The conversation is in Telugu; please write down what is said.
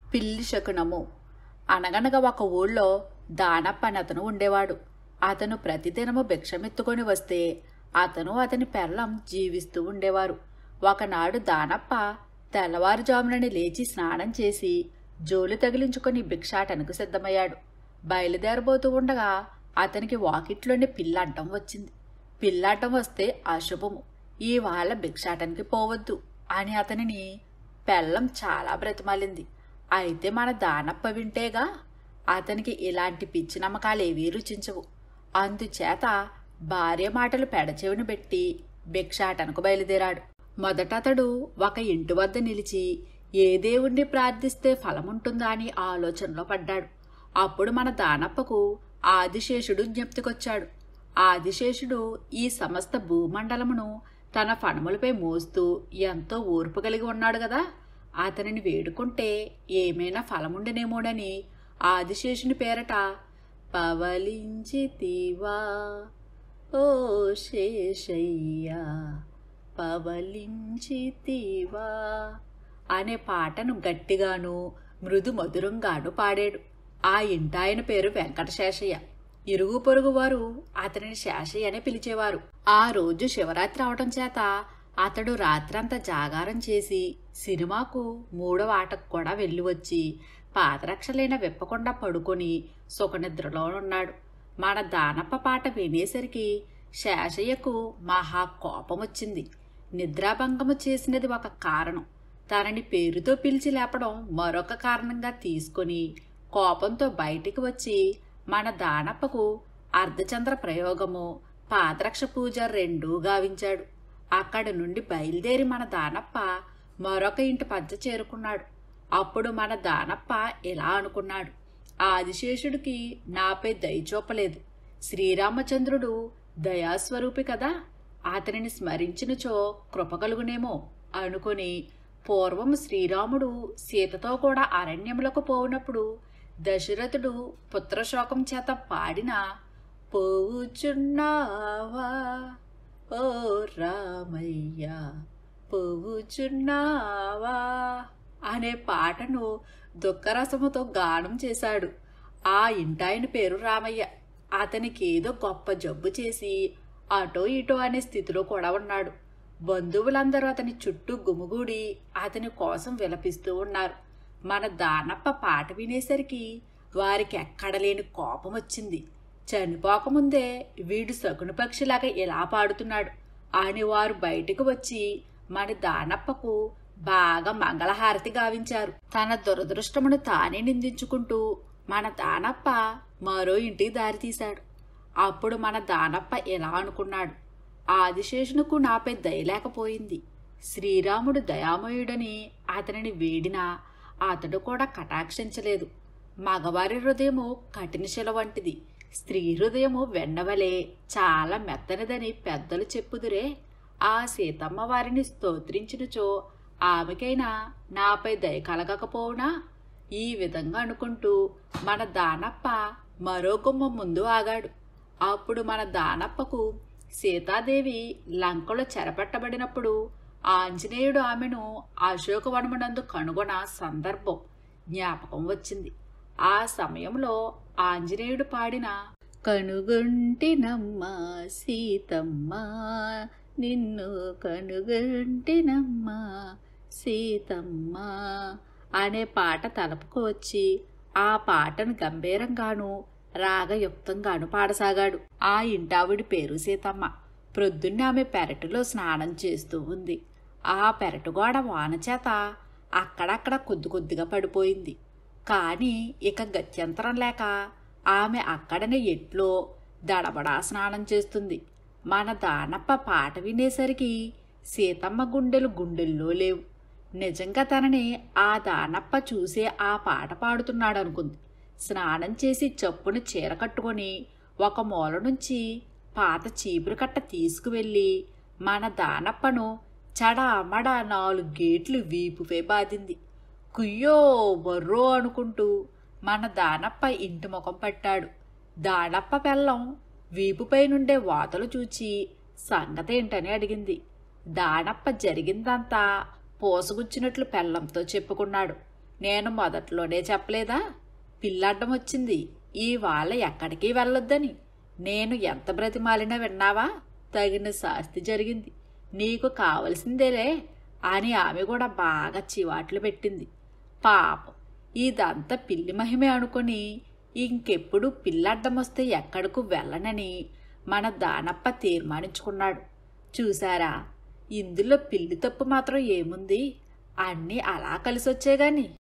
పిల్లి శకునము అనగనగా ఒక ఊళ్ళో దానప్ప అని అతను ఉండేవాడు అతను ప్రతిదినము భిక్షమెత్తుకొని వస్తే అతను అతని పెళ్ళం జీవిస్తూ ఉండేవారు ఒకనాడు దానప్ప తెల్లవారుజామునని లేచి స్నానం చేసి జోలు తగిలించుకొని భిక్షాటనకు సిద్ధమయ్యాడు బయలుదేరబోతూ ఉండగా అతనికి వాకిట్లోని పిల్లాటం వచ్చింది పిల్లాటం వస్తే అశుభము ఇవాళ భిక్షాటనకి పోవద్దు అని అతనిని పెళ్ళం చాలా బ్రతిమాలింది అయితే మన దానప్ప వింటేగా అతనికి ఇలాంటి పిచ్చి నమ్మకాలేవీ రుచించవు అందుచేత భార్య మాటలు పెడచెవిని పెట్టి భిక్షాటనకు బయలుదేరాడు మొదట అతడు ఒక ఇంటి వద్ద నిలిచి ఏ దేవుణ్ణి ప్రార్థిస్తే ఫలముంటుందా అని ఆలోచనలో పడ్డాడు అప్పుడు మన దానప్పకు ఆదిశేషుడు జ్ఞప్తికొచ్చాడు ఆదిశేషుడు ఈ సమస్త భూమండలమును తన ఫణములపై మోస్తూ ఎంతో ఓర్పు కలిగి ఉన్నాడు కదా అతనిని వేడుకుంటే ఏమైనా ఫలముండనేమోనని ఆదిశేషుని పేరట పవలించితివా ఓ శేషయ్యా పవలించితివా అనే పాటను గట్టిగాను మృదు మధురంగాను పాడాడు ఆ ఇంటాయన పేరు వెంకటశేషయ్య ఇరుగు పొరుగు వారు అతనిని శేషయ్య అని పిలిచేవారు ఆ రోజు శివరాత్రి అవటం చేత అతడు రాత్రంతా జాగారం చేసి సినిమాకు మూడవ ఆటకు కూడా వెళ్ళి వచ్చి పాదరక్షలైన విప్పకుండా పడుకొని సుఖనిద్రలో ఉన్నాడు మన దానప్ప పాట వినేసరికి శేషయ్యకు మహా కోపం వచ్చింది నిద్రాభంగము చేసినది ఒక కారణం తనని పేరుతో పిలిచి లేపడం మరొక కారణంగా తీసుకొని కోపంతో బయటికి వచ్చి మన దానప్పకు అర్ధచంద్ర ప్రయోగము పాదరక్ష పూజ రెండూ గావించాడు అక్కడి నుండి బయలుదేరి మన దానప్ప మరొక ఇంటి పద్ద చేరుకున్నాడు అప్పుడు మన దానప్ప ఇలా అనుకున్నాడు ఆదిశేషుడికి నాపై దయ చూపలేదు శ్రీరామచంద్రుడు దయాస్వరూపి కదా అతనిని స్మరించినచో కృపగలుగునేమో అనుకుని పూర్వం శ్రీరాముడు సీతతో కూడా అరణ్యములకు పోవునప్పుడు దశరథుడు పుత్రశోకం చేత పాడిన పోవుచున్నావా ఓ రామయ్య పోవుచున్నావా అనే పాటను దుఃఖరసముతో గానం చేశాడు ఆ ఇంటాయన పేరు రామయ్య అతనికి ఏదో గొప్ప జబ్బు చేసి అటో ఇటో అనే స్థితిలో కూడా ఉన్నాడు బంధువులందరూ అతని చుట్టూ గుమిగూడి అతని కోసం విలపిస్తూ ఉన్నారు మన దానప్ప పాట వినేసరికి వారికి ఎక్కడలేని కోపం వచ్చింది చనిపోకముందే వీడు సగును పక్షిలాగా ఎలా పాడుతున్నాడు అని వారు బయటకు వచ్చి మన దానప్పకు బాగా మంగళహారతి గావించారు తన దురదృష్టమును తానే నిందించుకుంటూ మన దానప్ప మరో ఇంటికి దారితీశాడు అప్పుడు మన దానప్ప ఎలా అనుకున్నాడు ఆదిశేషునకు నాపై దయలేకపోయింది శ్రీరాముడు దయామయుడని అతనిని వేడినా అతడు కూడా కటాక్షించలేదు మగవారి హృదయము కఠిన శిల వంటిది స్త్రీ హృదయము వెన్నవలే చాలా మెత్తనిదని పెద్దలు చెప్పుదురే ఆ సీతమ్మ వారిని స్తోత్రించినచో ఆమెకైనా నాపై దయ కలగకపోవునా ఈ విధంగా అనుకుంటూ మన దానప్ప మరో గుమ్మ ముందు ఆగాడు అప్పుడు మన దానప్పకు సీతాదేవి లంకలో చెరపట్టబడినప్పుడు ఆంజనేయుడు ఆమెను అశోకవనమునందు కనుగొన సందర్భం జ్ఞాపకం వచ్చింది ఆ సమయంలో ఆంజనేయుడు పాడిన కనుగొంటినమ్మ సీతమ్మ నిన్ను కనుగొంటినమ్మ సీతమ్మ అనే పాట తలపుకు వచ్చి ఆ పాటను గంభీరంగాను రాగయుక్తంగాను పాడసాగాడు ఆ ఇంటావిడి పేరు సీతమ్మ ప్రొద్దున్న ఆమె పెరటిలో స్నానం చేస్తూ ఉంది ఆ పెరటుగోడ వానచేత అక్కడక్కడ కొద్ది కొద్దిగా పడిపోయింది కానీ ఇక గత్యంతరం లేక ఆమె అక్కడనే ఎట్లో దడబడా స్నానం చేస్తుంది మన దానప్ప పాట వినేసరికి సీతమ్మ గుండెలు గుండెల్లో లేవు నిజంగా తనని ఆ దానప్ప చూసే ఆ పాట పాడుతున్నాడు అనుకుంది స్నానం చేసి చప్పున చీర కట్టుకొని ఒక మూల నుంచి పాత చీపురు కట్ట తీసుకువెళ్ళి మన దానప్పను చడామడా నాలుగు గేట్లు వీపుపై బాదింది కుయ్యో బర్రో అనుకుంటూ మన దానప్ప ఇంటి ముఖం పట్టాడు దానప్ప పెళ్ళం వీపుపై నుండే వాతలు చూచి సంగతేంటని అడిగింది దానప్ప జరిగిందంతా పోసగుచ్చినట్లు పెళ్ళంతో చెప్పుకున్నాడు నేను మొదట్లోనే చెప్పలేదా పిల్లడ్డం వచ్చింది ఇవాళ ఎక్కడికి వెళ్ళొద్దని నేను ఎంత బ్రతిమాలినా విన్నావా తగిన శాస్తి జరిగింది నీకు కావలసిందేలే అని ఆమె కూడా బాగా చివాట్లు పెట్టింది పాపం ఇదంతా పిల్లి మహిమే అనుకుని ఇంకెప్పుడు పిల్లడ్డం వస్తే ఎక్కడకు వెళ్ళనని మన దానప్ప తీర్మానించుకున్నాడు చూసారా ఇందులో పిల్లి తప్పు మాత్రం ఏముంది అన్నీ అలా కలిసొచ్చే గాని